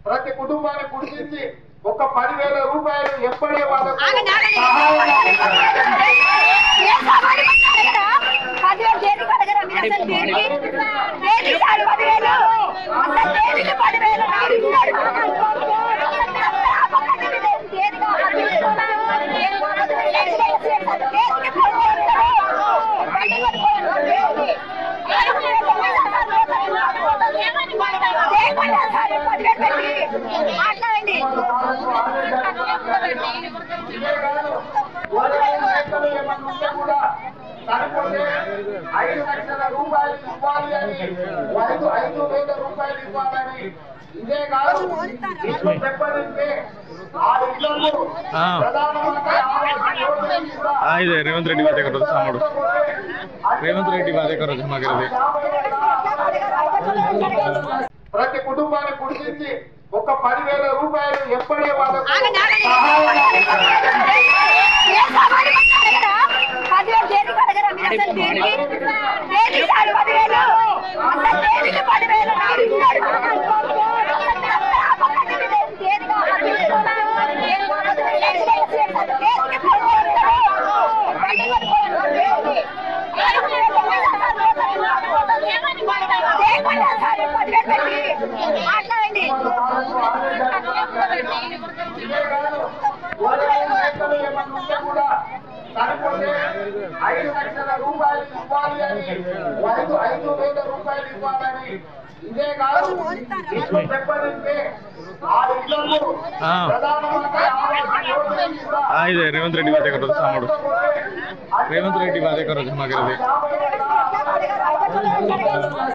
ప్రతి కుటుంబాన్ని గుర్తించి ఒక పదివేల రూపాయలు ఎప్పుడే వాళ్ళకు ఆగండి, ఆగండి. సహాయంగా ఏ సవాలు పడ్డారు కదా? పదివేలు దేనికి అడగరా మీరు అసలు దేనికి? దేనికి సార్ పదివేలు? అసలు దేనికి పదివేలు? నాకు ఇచ్చాడు. అసలు ఆ పక్కన ఇది దేనికి ఆ పదివేలు? దేనికి పదివేలు? బండి కొనుక్కోవాలి. దేనికి? దేనిపడ్డారు సార్ ఈ పదివేలు పెట్టి? మాట్లాడండి ఇదే కాదు, ఎవరైనా ఎక్కడ ఏమన్నా ఉంటే కూడా చనిపోతే ఐదు లక్షల రూపాయలు ఇవ్వాలి అని ఐదు ఐదు వేల రూపాయలు ఇవ్వాలని ఇదే కాదు ఇల్లు దెబ్బతింటే ఆ ఇళ్లను ఆ. ప్రధానమంత్రి ఆవాస్ యోజన కూడా ఆ, ఇదే రేవంత్ రెడ్డి బాధ కరోదు సాముడు రేవంత్ రెడ్డి బాధ కరోదు మాకిరది ప్రతి కుటుంబాన్ని గుర్తించి ఒక పదివేల రూపాయలు ఎప్పుడే వాళ్ళకు ఆగండి, ఆగండి. సహాయంగా ఏ సవాలు పడ్డారు కదా? పదివేలు దేనికి అడగరా మీరు అసలు దేనికి? దేనికి సార్ పదివేలు? అసలు దేనికి పదివేలు? నాకు ఇచ్చాడు. అసలు ఆ పక్కన ఇది దేనికి ఆ పదివేలు? దేనికి పదివేలు? బండి కొనుక్కోవాలి. దేనికి? దేనిపడ్డారు సార్ ఈ పదివేలు పెట్టి? మాట్లాడండి ఇదే కాదు, ఎవరైనా ఎక్కడ ఏమన్నా ఉంటే కూడా చనిపోతే ఐదు లక్షల రూపాయలు ఇవ్వాలి అని ఐదు ఐదు వేల రూపాయలు ఇవ్వాలని ఇదే కాదు ఇల్లు దెబ్బతింటే ఆ ఇళ్లను ఆ. ప్రధానమంత్రి ఆవాస్ యోజన కూడా ఆ, ఇదే రేవంత్ రెడ్డి బాధ కరోదు సాముడు రేవంత్ రెడ్డి బాధ కరోదు మాకిరది అడగరా